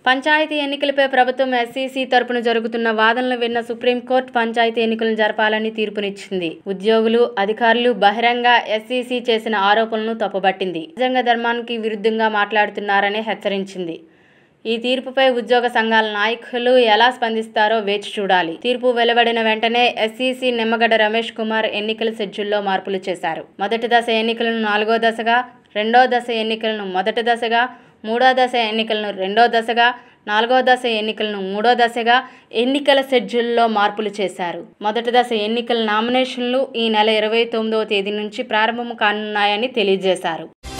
పంచాయతీ ఎన్నికలపై ప్రభుత్వం ఎస్సీసీ తరపున జరుగుతున్న వాదనలు విన్న సుప్రీంకోర్టు పంచాయతీ ఎన్నికలను జరపాలని తీర్పునిచ్చింది ఉద్యోగులు అధికారులు బహిరంగ ఎస్సీసీ చేసిన ఆరోపణలను తప్పుబట్టింది రాజ్యాంగ ధర్మానికి విరుద్ధంగా మాట్లాడుతున్నారని హెచ్చరించింది ఈ తీర్పుపై ఉద్యోగ సంఘాల నాయకులు ఎలా స్పందిస్తారో వేచి చూడాలి తీర్పు వెలువడిన వెంటనే ఎస్సీసీ నిమ్మగడ్డ రమేష్ కుమార్ ఎన్నికల షెడ్యూల్లో మార్పులు చేశారు మొదటి దశ ఎన్నికలను నాలుగో దశగా రెండో దశ ఎన్నికలను మొదటి దశగా మూడో దశ ఎన్నికలను రెండో దశగా నాలుగో దశ ఎన్నికలను మూడో దశగా ఎన్నికల షెడ్యూల్లో మార్పులు చేశారు మొదటి దశ ఎన్నికల నామినేషన్లు ఈ నెల ఇరవై తొమ్మిదవ తేదీ నుంచి ప్రారంభం కానున్నాయని తెలియజేశారు